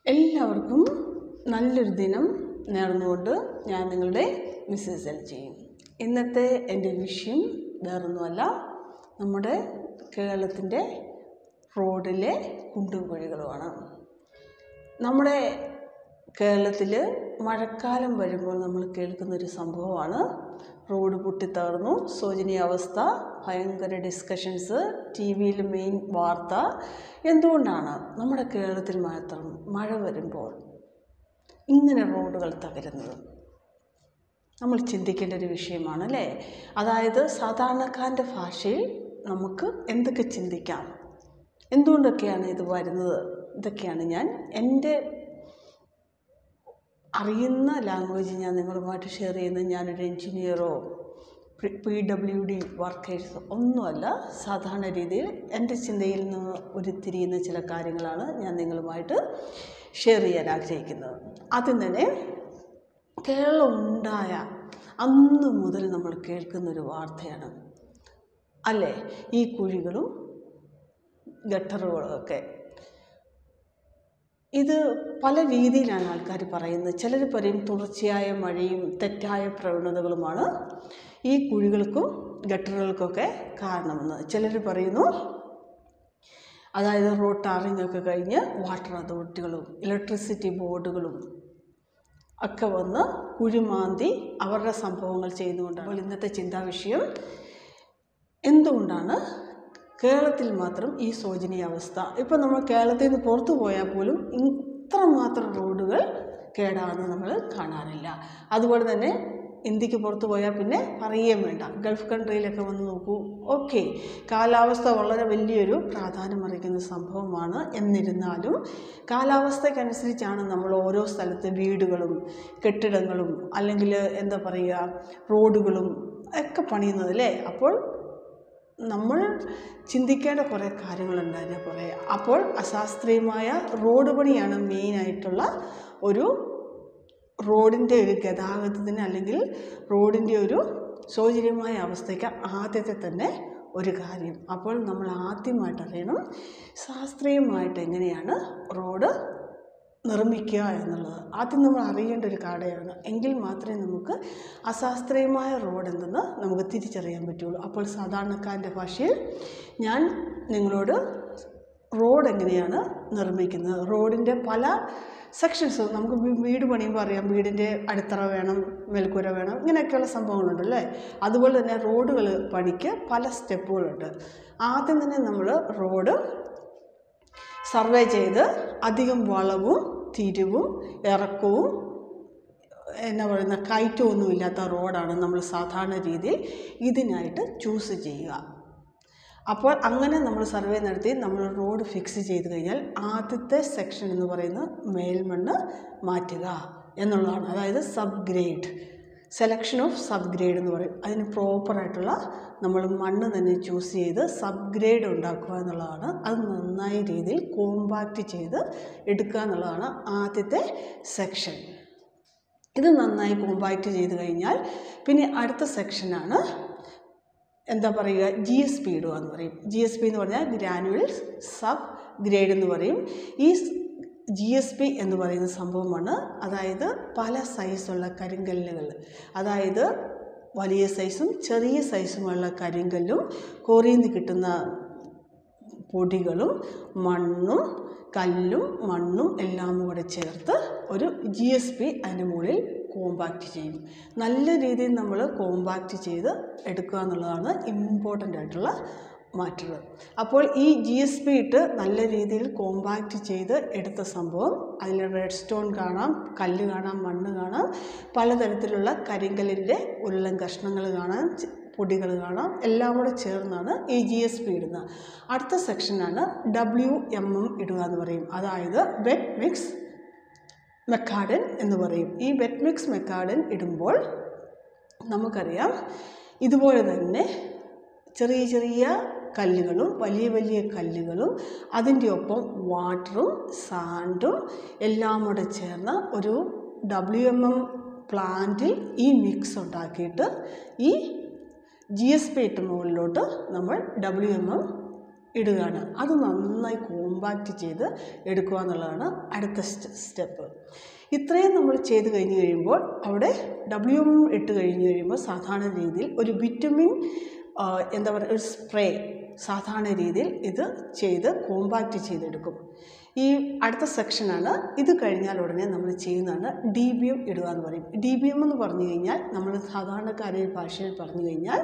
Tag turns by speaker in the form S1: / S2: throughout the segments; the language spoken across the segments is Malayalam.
S1: എല്ലാവർക്കും നല്ലൊരു ദിനം നേർന്നുകൊണ്ട് ഞാൻ നിങ്ങളുടെ മിസ്സസ് എൽ ചെയ്യും ഇന്നത്തെ എൻ്റെ വിഷയം വേറൊന്നുമല്ല നമ്മുടെ കേരളത്തിൻ്റെ റോഡിലെ കുണ്ടും കുഴികളുമാണ് നമ്മുടെ കേരളത്തിൽ മഴക്കാലം വരുമ്പോൾ നമ്മൾ കേൾക്കുന്നൊരു സംഭവമാണ് റോഡ് പൊട്ടിത്തകർന്നു ശോചനീയാവസ്ഥ ഭയങ്കര ഡിസ്കഷൻസ് ടി വിയിൽ മെയിൻ വാർത്ത എന്തുകൊണ്ടാണ് നമ്മുടെ കേരളത്തിൽ മാത്രം മഴ വരുമ്പോൾ ഇങ്ങനെ റോഡുകൾ തകരുന്നത് നമ്മൾ ചിന്തിക്കേണ്ട ഒരു വിഷയമാണ് അല്ലേ അതായത് സാധാരണക്കാരൻ്റെ ഭാഷയിൽ നമുക്ക് എന്തൊക്കെ ചിന്തിക്കാം എന്തുകൊണ്ടൊക്കെയാണ് ഇത് വരുന്നത് ഇതൊക്കെയാണ് ഞാൻ എൻ്റെ അറിയുന്ന ലാംഗ്വേജ് ഞാൻ നിങ്ങളുമായിട്ട് ഷെയർ ചെയ്യുന്നത് ഞാനൊരു എൻജിനീയറോ പി ഡബ്ല്യു ഡി വർക്കേഴ്സോ ഒന്നുമല്ല സാധാരണ രീതിയിൽ എൻ്റെ ചിന്തയിൽ നിന്ന് ഉരുത്തിരിയുന്ന ചില കാര്യങ്ങളാണ് ഞാൻ നിങ്ങളുമായിട്ട് ഷെയർ ചെയ്യാൻ ആഗ്രഹിക്കുന്നത് ആദ്യം തന്നെ കേരളം ഉണ്ടായ അന്ന് മുതൽ നമ്മൾ കേൾക്കുന്നൊരു വാർത്തയാണ് അല്ലേ ഈ കുഴികളും ഗട്ടറുകളും ഒക്കെ ഇത് പല രീതിയിലാണ് ആൾക്കാർ പറയുന്നത് ചിലർ പറയും തുടർച്ചയായ മഴയും തെറ്റായ പ്രവണതകളുമാണ് ഈ കുഴികൾക്കും ഗട്ടറുകൾക്കൊക്കെ കാരണമെന്ന് ചിലർ പറയുന്നു അതായത് റോഡ് ടാറിംഗ് ഒക്കെ കഴിഞ്ഞ് വാട്ടർ അതോറിറ്റികളും ഇലക്ട്രിസിറ്റി ബോർഡുകളും ഒക്കെ വന്ന് കുഴിമാന്തി അവരുടെ സംഭവങ്ങൾ ചെയ്യുന്നുകൊണ്ടാണ് അപ്പോൾ ഇന്നത്തെ ചിന്താവിഷയം എന്തുകൊണ്ടാണ് കേരളത്തിൽ മാത്രം ഈ ശോചനീയാവസ്ഥ ഇപ്പം നമ്മൾ കേരളത്തിൽ നിന്ന് പുറത്തു പോയാൽ പോലും ഇത്രമാത്രം റോഡുകൾ കേടാകുന്നത് നമ്മൾ കാണാറില്ല അതുപോലെ തന്നെ ഇന്ത്യക്ക് പുറത്തു പോയാൽ പിന്നെ പറയുകയും വേണ്ട ഗൾഫ് കൺട്രിയിലൊക്കെ വന്ന് നോക്കൂ ഓക്കെ കാലാവസ്ഥ വളരെ വലിയൊരു പ്രാധാന്യം അറിയിക്കുന്ന സംഭവമാണ് എന്നിരുന്നാലും കാലാവസ്ഥയ്ക്കനുസരിച്ചാണ് നമ്മൾ ഓരോ സ്ഥലത്ത് വീടുകളും കെട്ടിടങ്ങളും അല്ലെങ്കിൽ എന്താ പറയുക റോഡുകളും ഒക്കെ പണിയുന്നത് അല്ലേ അപ്പോൾ നമ്മൾ ചിന്തിക്കേണ്ട കുറേ കാര്യങ്ങളുണ്ട് അതിനെ കുറേ അപ്പോൾ അശാസ്ത്രീയമായ റോഡ് പണിയാണ് മെയിനായിട്ടുള്ള ഒരു റോഡിൻ്റെ ഒരു ഗതാഗതത്തിന് അല്ലെങ്കിൽ റോഡിൻ്റെ ഒരു ശോചനീയമായ അവസ്ഥയ്ക്ക് ആദ്യത്തെ തന്നെ ഒരു കാര്യം അപ്പോൾ നമ്മൾ ആദ്യമായിട്ട് അറിയണം ശാസ്ത്രീയമായിട്ട് എങ്ങനെയാണ് റോഡ് നിർമ്മിക്കുക എന്നുള്ളത് ആദ്യം നമ്മൾ അറിയേണ്ട ഒരു കാര്യമാണ് എങ്കിൽ മാത്രമേ നമുക്ക് അശാസ്ത്രീയമായ റോഡ് എന്തെന്ന് നമുക്ക് തിരിച്ചറിയാൻ പറ്റുള്ളൂ അപ്പോൾ സാധാരണക്കാരൻ്റെ ഭാഷയിൽ ഞാൻ നിങ്ങളോട് റോഡ് എങ്ങനെയാണ് നിർമ്മിക്കുന്നത് റോഡിൻ്റെ പല സെക്ഷൻസ് നമുക്ക് വീട് പണിയുമ്പോൾ അറിയാം വീടിൻ്റെ അടിത്തറ വേണം മേൽക്കൂര വേണം ഇങ്ങനെയൊക്കെയുള്ള സംഭവങ്ങളുണ്ടല്ലേ അതുപോലെ തന്നെ റോഡുകൾ പണിക്ക് പല സ്റ്റെപ്പുകളുണ്ട് ആദ്യം തന്നെ നമ്മൾ റോഡ് സർവേ ചെയ്ത് അധികം വളവും തിരിവും ഇറക്കവും എന്നാ പറയുന്ന കയറ്റമൊന്നും ഇല്ലാത്ത റോഡാണ് നമ്മൾ സാധാരണ രീതിയിൽ ഇതിനായിട്ട് ചൂസ് ചെയ്യുക അപ്പോൾ അങ്ങനെ നമ്മൾ സർവേ നടത്തി നമ്മൾ റോഡ് ഫിക്സ് ചെയ്ത് കഴിഞ്ഞാൽ ആദ്യത്തെ സെക്ഷൻ എന്ന് പറയുന്നത് മേൽമണ്ണ് മാറ്റുക എന്നുള്ളതാണ് അതായത് sub grade selection of sub grade എന്ന് പറയും അതിന് പ്രോപ്പറായിട്ടുള്ള നമ്മൾ മണ്ണ് തന്നെ ചൂസ് ചെയ്ത് സബ് ഗ്രേഡ് ഉണ്ടാക്കുക എന്നുള്ളതാണ് അത് നന്നായി രീതിയിൽ കോമ്പാക്റ്റ് ചെയ്ത് എടുക്കുക എന്നുള്ളതാണ് ആദ്യത്തെ സെക്ഷൻ ഇത് നന്നായി കോമ്പാക്റ്റ് ചെയ്ത് കഴിഞ്ഞാൽ പിന്നെ അടുത്ത സെക്ഷനാണ് എന്താ പറയുക ജി എസ് പി ഇടുക എന്ന് പറയും ജി എസ് പി എന്ന് പറഞ്ഞാൽ ഗ്രാനുവൽ സബ് ഗ്രേഡ് എന്ന് പറയും ഈ ജി എസ് പി എന്ന് പറയുന്ന സംഭവമാണ് അതായത് പല സൈസുള്ള കരിങ്കല്ലുകൾ അതായത് വലിയ സൈസും ചെറിയ സൈസുമുള്ള കരിങ്കല്ലും കോറിയിൽ നിന്ന് കിട്ടുന്ന പൊടികളും മണ്ണും കല്ലും മണ്ണും എല്ലാം കൂടെ ചേർത്ത് ഒരു ജി എസ് പി അതിൻ്റെ മുകളിൽ കോമ്പാക്റ്റ് ചെയ്യും നല്ല രീതിയിൽ നമ്മൾ കോമ്പാക്റ്റ് ചെയ്ത് എടുക്കുക എന്നുള്ളതാണ് ഇമ്പോർട്ടൻ്റ് ആയിട്ടുള്ള മാറ്റർ അപ്പോൾ ഈ ജി എസ് പി ഇട്ട് നല്ല രീതിയിൽ കോമ്പാക്റ്റ് ചെയ്ത് എടുത്ത സംഭവം അതിൽ റെഡ് സ്റ്റോൺ കാണാം കല്ല് കാണാം മണ്ണ് കാണാം പലതരത്തിലുള്ള കരിങ്കല്ലിൻ്റെ ഉരുളൻ കഷ്ണങ്ങൾ കാണാം പൊടികൾ കാണാം എല്ലാം കൂടെ ചേർന്നാണ് ഈ ജി എസ് പി ഇടുന്നത് അടുത്ത സെക്ഷനാണ് ഡബ്ല്യു എം എം ഇടുക എന്ന് പറയും അതായത് വെറ്റ് മിക്സ് മെക്കാഡൻ എന്ന് പറയും ഈ വെറ്റ് മിക്സ് മെക്കാഡൻ ഇടുമ്പോൾ നമുക്കറിയാം ഇതുപോലെ തന്നെ ചെറിയ ചെറിയ കല്ലുകളും വലിയ വലിയ കല്ലുകളും അതിൻ്റെ ഒപ്പം വാട്ടറും സാൻഡും എല്ലാം കൂടെ ചേർന്ന ഒരു ഡബ്ല്യു എം എം പ്ലാന്റിൽ ഈ മിക്സ് ഉണ്ടാക്കിയിട്ട് ഈ ജി എസ് പി ഇട്ട് മുകളിലോട്ട് നമ്മൾ ഡബ്ല്യു എം എം ഇടുകയാണ് അത് നന്നായി കോമ്പാക്റ്റ് ചെയ്ത് എടുക്കുക എന്നുള്ളതാണ് അടുത്ത സ്റ്റെപ്പ് ഇത്രയും നമ്മൾ ചെയ്ത് കഴിഞ്ഞ് കഴിയുമ്പോൾ അവിടെ ഡബ്ല്യു എം ഇട്ട് കഴിഞ്ഞ് കഴിയുമ്പോൾ സാധാരണ രീതിയിൽ ഒരു വിറ്റമിൻ ആ, എന്താ പറയുക ഒരു സ്പ്രേ സാധാരണ രീതിയിൽ ഇത് ചെയ്ത് കോമ്പാക്റ്റ് ചെയ്തെടുക്കും ഈ അടുത്ത സെക്ഷനാണ് ഇത് കഴിഞ്ഞാൽ ഉടനെ നമ്മൾ ചെയ്യുന്നതാണ് ഡി ബി എം ഇടുക എന്ന് പറയും ഡി ബി എം എന്ന് പറഞ്ഞു കഴിഞ്ഞാൽ നമ്മൾ സാധാരണക്കാരുടെ ഭാഷയിൽ പറഞ്ഞു കഴിഞ്ഞാൽ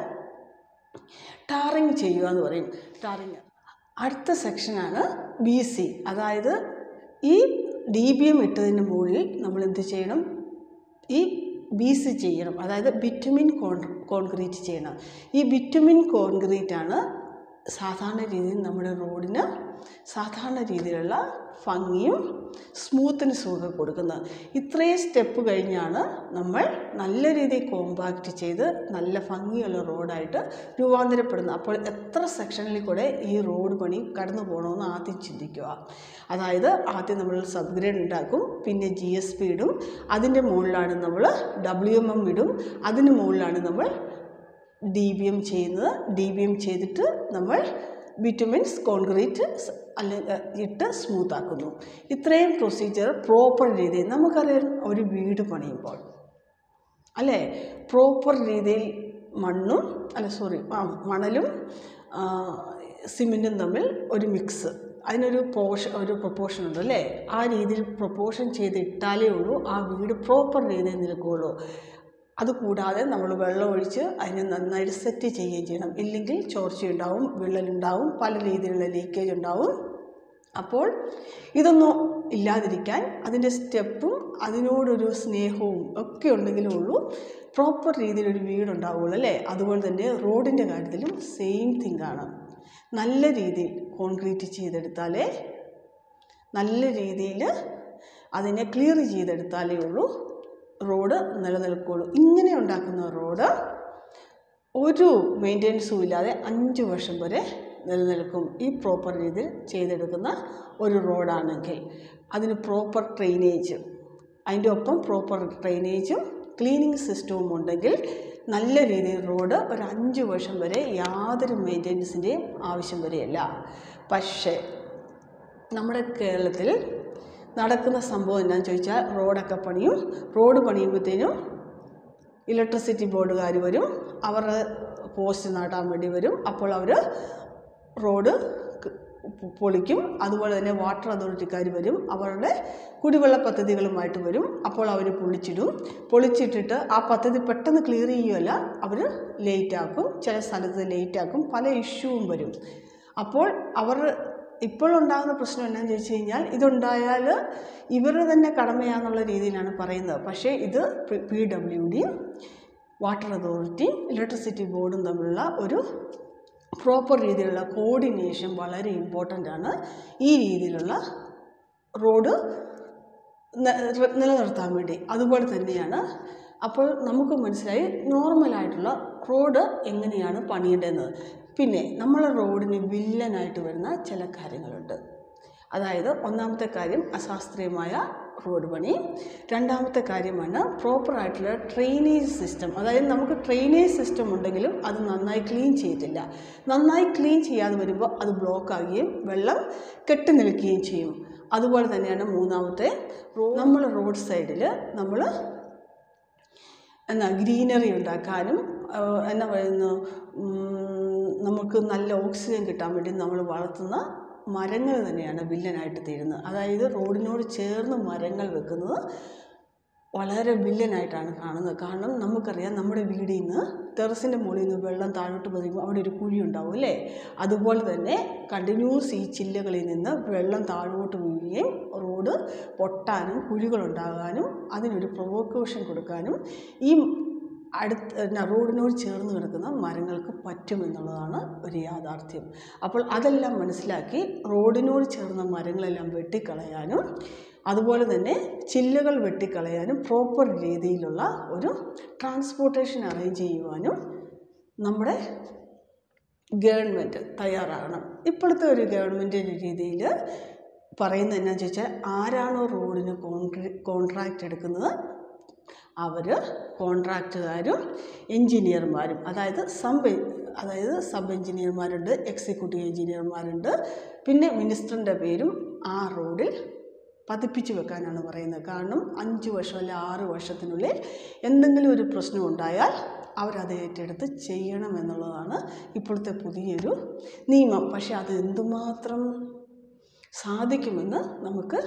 S1: ടാറിങ് ചെയ്യുക എന്ന് പറയും ടാറിങ് അടുത്ത സെക്ഷനാണ് ബി സി അതായത് ഈ ഡി ബി എം ഇട്ടതിന് മുകളിൽ നമ്മൾ എന്ത് ചെയ്യണം ഈ ബി സി ചെയ്യണം അതായത് ബിറ്റുമിൻ കോൺ കോൺക്രീറ്റ് ചെയ്യണം ഈ ബിറ്റുമിൻ കോൺക്രീറ്റ് ആണ് സാധാരണ രീതിയിൽ നമ്മുടെ റോഡിന് സാധാരണ രീതിയിലുള്ള ഭംഗിയും സ്മൂത്ത്നെസ്സും ഒക്കെ കൊടുക്കുന്നത് ഇത്രയും സ്റ്റെപ്പ് കഴിഞ്ഞാണ് നമ്മൾ നല്ല രീതിയിൽ കോമ്പാക്റ്റ് ചെയ്ത് നല്ല ഭംഗിയുള്ള റോഡായിട്ട് രൂപാന്തരപ്പെടുന്നത് അപ്പോൾ എത്ര സെക്ഷനിൽ കൂടെ ഈ റോഡ് പണി കടന്നു പോകണമെന്ന് ആദ്യം ചിന്തിക്കുക അതായത് ആദ്യം നമ്മൾ സബ്ഗ്രേഡ് ഉണ്ടാക്കും പിന്നെ ജി എസ് പി ഇടും അതിൻ്റെ മുകളിലാണ് നമ്മൾ ഡബ്ല്യു എം എം ഇടും അതിന് മുകളിലാണ് നമ്മൾ ഡി ബി എം ചെയ്യുന്നത് ഡി ബി എം ചെയ്തിട്ട് നമ്മൾ ബിറ്റുമിൻസ് കോൺക്രീറ്റ് അല്ലെങ്കിൽ ഇട്ട് സ്മൂത്ത് ആക്കുന്നു ഇത്രയും പ്രൊസീജിയർ പ്രോപ്പർ രീതിയിൽ നമുക്കറിയാം ഒരു വീട് പണിയുമ്പോൾ അല്ലേ പ്രോപ്പർ രീതിയിൽ മണ്ണും അല്ല സോറി ആ മണലും ആ, സിമെൻറ്റും തമ്മിൽ ഒരു മിക്സ് അതിനൊരു പോഷ ഒരു പ്രൊപ്പോർഷൻ ഉണ്ട് അല്ലേ ആ രീതിയിൽ പ്രൊപ്പോർഷൻ ചെയ്ത് ഇട്ടാലേ ഉള്ളൂ ആ വീട് പ്രോപ്പർ രീതിയിൽ നിൽക്കുകയുള്ളൂ അതുകൂടാതെ നമ്മൾ വെള്ളം ഒഴിച്ച് അതിനെ നന്നായിട്ട് സെറ്റ് ചെയ്യുകയും ചെയ്യണം ഇല്ലെങ്കിൽ ചോർച്ചയുണ്ടാവും വിള്ളലുണ്ടാവും പല രീതിയിലുള്ള ലീക്കേജ് ഉണ്ടാവും അപ്പോൾ ഇതൊന്നും ഇല്ലാതിരിക്കാൻ അതിൻ്റെ സ്റ്റെപ്പും അതിനോടൊരു സ്നേഹവും ഒക്കെ ഉണ്ടെങ്കിലേ ഉള്ളൂ പ്രോപ്പർ രീതിയിൽ ഒരു വീടുണ്ടാവുള്ളൂ അല്ലേ അതുപോലെ തന്നെ റോഡിൻ്റെ കാര്യത്തിലും സെയിം തിങ് ആണ് നല്ല രീതിയിൽ കോൺക്രീറ്റ് ചെയ്തെടുത്താലേ നല്ല രീതിയിൽ അതിനെ ക്ലിയർ ചെയ്തെടുത്താലേ ഉള്ളൂ റോഡ് നിലനിൽക്കുള്ളൂ ഇങ്ങനെ ഉണ്ടാക്കുന്ന റോഡ് ഒരു മെയിൻ്റെനൻസും ഇല്ലാതെ അഞ്ച് വർഷം വരെ നിലനിൽക്കും ഈ പ്രോപ്പർ രീതിയിൽ ചെയ്തെടുക്കുന്ന ഒരു റോഡാണെങ്കിൽ അതിന് പ്രോപ്പർ ഡ്രെയിനേജ് അതിൻ്റെ ഒപ്പം പ്രോപ്പർ ഡ്രെയിനേജും ക്ലീനിങ് സിസ്റ്റവും ഉണ്ടെങ്കിൽ നല്ല രീതിയിൽ റോഡ് ഒരു അഞ്ച് വർഷം വരെ യാതൊരു മെയിൻ്റെനൻസിൻ്റെയും ആവശ്യം വരെയല്ല പക്ഷേ നമ്മുടെ കേരളത്തിൽ നടക്കുന്ന സംഭവം എന്താണെന്ന് ചോദിച്ചാൽ റോഡൊക്കെ പണിയും റോഡ് പണിയുമ്പോഴത്തേനും ഇലക്ട്രിസിറ്റി ബോർഡുകാർ വരും അവരുടെ പോസ്റ്റ് നാട്ടാൻ വേണ്ടി വരും അപ്പോൾ അവർ റോഡ് ക- പൊ- പൊളിക്കും അതുപോലെ തന്നെ വാട്ടർ അതോറിറ്റിക്കാർ വരും അവരുടെ കുടിവെള്ള പദ്ധതികളുമായിട്ട് വരും അപ്പോൾ അവർ പൊളിച്ചിടും പൊളിച്ചിട്ടിട്ട് ആ പദ്ധതി പെട്ടെന്ന് ക്ലിയർ ചെയ്യുകയല്ല അവർ ലേറ്റ് ആക്കും ചില സ്ഥലത്ത് ലേറ്റ് ആക്കും പല ഇഷ്യൂവും വരും അപ്പോൾ അവർ ഇപ്പോഴുണ്ടാകുന്ന പ്രശ്നം എന്താണെന്ന് ചോദിച്ചു കഴിഞ്ഞാൽ ഇതുണ്ടായാൽ ഇവരുടെ തന്നെ കടമയാന്നുള്ള രീതിയിലാണ് പറയുന്നത് പക്ഷേ ഇത് പി ഡബ്ല്യു ഡിയും വാട്ടർ അതോറിറ്റിയും ഇലക്ട്രിസിറ്റി ബോർഡും തമ്മിലുള്ള ഒരു പ്രോപ്പർ രീതിയിലുള്ള കോർഡിനേഷൻ വളരെ ഇമ്പോർട്ടൻ്റ് ആണ് ഈ രീതിയിലുള്ള റോഡ് ന- നിലനിർത്താൻ വേണ്ടി അതുപോലെ തന്നെയാണ് അപ്പോൾ നമുക്ക് മനസ്സിലായി നോർമലായിട്ടുള്ള റോഡ് എങ്ങനെയാണ് പണിയേണ്ടതെന്ന് പിന്നെ നമ്മളെ റോഡിന് വില്ലനായിട്ട് വരുന്ന ചില കാര്യങ്ങളുണ്ട് അതായത് ഒന്നാമത്തെ കാര്യം അശാസ്ത്രീയമായ റോഡ് പണി രണ്ടാമത്തെ കാര്യമാണ് പ്രോപ്പറായിട്ടുള്ള ഡ്രെയിനേജ് സിസ്റ്റം അതായത് നമുക്ക് ഡ്രെയിനേജ് സിസ്റ്റം ഉണ്ടെങ്കിലും അത് നന്നായി ക്ലീൻ ചെയ്തില്ല നന്നായി ക്ലീൻ ചെയ്യാതെ വരുമ്പോൾ അത് ബ്ലോക്ക് ആകുകയും വെള്ളം കെട്ടി നിൽക്കുകയും ചെയ്യും അതുപോലെ തന്നെയാണ് മൂന്നാമത്തെ നമ്മൾ റോഡ് സൈഡിൽ നമ്മൾ എന്നാ ഗ്രീനറി ഉണ്ടാക്കാനും ആ, എന്നാ പറയുന്നു ഉം, നമുക്ക് നല്ല ഓക്സിജൻ കിട്ടാൻ വേണ്ടി നമ്മൾ വളർത്തുന്ന മരങ്ങൾ തന്നെയാണ് വില്ലനായിട്ട് തീരുന്നത് അതായത് റോഡിനോട് ചേർന്ന് മരങ്ങൾ വെക്കുന്നത് വളരെ വില്ലനായിട്ടാണ് കാണുന്നത് കാരണം നമുക്കറിയാം നമ്മുടെ വീടിൽ നിന്ന് ടെറസിൻ്റെ മുകളിൽ നിന്ന് വെള്ളം താഴോട്ട് പതിക്കുമ്പോൾ അവിടെ ഒരു കുഴി ഉണ്ടാവും അല്ലേ അതുപോലെ തന്നെ കണ്ടിന്യൂസ് ഈ ചില്ലകളിൽ നിന്ന് വെള്ളം താഴോട്ട് വീഴുകയും റോഡ് പൊട്ടാനും കുഴികളുണ്ടാകാനും അതിനൊരു പ്രൊവോക്കേഷൻ കൊടുക്കാനും ഈ അടുത്ത് എന്നാ റോഡിനോട് ചേർന്ന് കിടക്കുന്ന മരങ്ങൾക്ക് പറ്റുമെന്നുള്ളതാണ് ഒരു യാഥാർത്ഥ്യം അപ്പോൾ അതെല്ലാം മനസ്സിലാക്കി റോഡിനോട് ചേർന്ന മരങ്ങളെല്ലാം വെട്ടിക്കളയാനും അതുപോലെ തന്നെ ചില്ലുകൾ വെട്ടിക്കളയാനും പ്രോപ്പർ രീതിയിലുള്ള ഒരു ട്രാൻസ്പോർട്ടേഷൻ അറേഞ്ച് ചെയ്യുവാനും നമ്മുടെ ഗവൺമെൻറ് തയ്യാറാകണം ഇപ്പോഴത്തെ ഒരു ഗവൺമെൻറ്റിൻ്റെ രീതിയിൽ പറയുന്നത് എന്നാന്ന് ചോദിച്ചാൽ ആരാണോ റോഡിന് കോൺട്രി കോൺട്രാക്റ്റ് എടുക്കുന്നത് അവർ കോൺട്രാക്റ്റുകാരും എൻജിനീയർമാരും അതായത് സം അതായത് സബ് എഞ്ചിനീയർമാരുണ്ട് എക്സിക്യൂട്ടീവ് എഞ്ചിനീയർമാരുണ്ട് പിന്നെ മിനിസ്റ്ററിൻ്റെ പേരും ആ റോഡിൽ പതിപ്പിച്ച് വെക്കാനാണ് പറയുന്നത് കാരണം അഞ്ച് വർഷം അല്ലെ ആറ് വർഷത്തിനുള്ളിൽ എന്തെങ്കിലും ഒരു പ്രശ്നം ഉണ്ടായാൽ അവരത് ഏറ്റെടുത്ത് ചെയ്യണം എന്നുള്ളതാണ് ഇപ്പോഴത്തെ പുതിയൊരു നിയമം പക്ഷെ അത് എന്തുമാത്രം സാധിക്കുമെന്ന് നമുക്ക്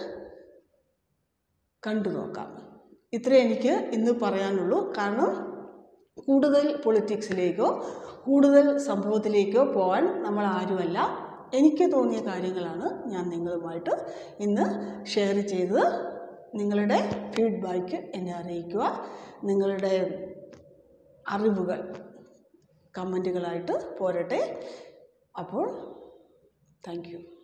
S1: കണ്ടു നോക്കാം ഇത്രേ എനിക്ക് ഇന്ന് പറയാനുള്ളൂ കാരണം കൂടുതൽ പൊളിറ്റിക്സിലേക്കോ കൂടുതൽ സംഭവത്തിലേക്കോ പോകാൻ നമ്മൾ ആരുമല്ല എനിക്ക് തോന്നിയ കാര്യങ്ങളാണ് ഞാൻ നിങ്ങളുമായിട്ട് ഇന്ന് ഷെയർ ചെയ്തത് നിങ്ങളുടെ ഫീഡ്ബാക്ക് എന്നെ അറിയിക്കുക നിങ്ങളുടെ അറിവുകൾ കമൻറ്റുകളായിട്ട് പോരട്ടെ അപ്പോൾ താങ്ക് യു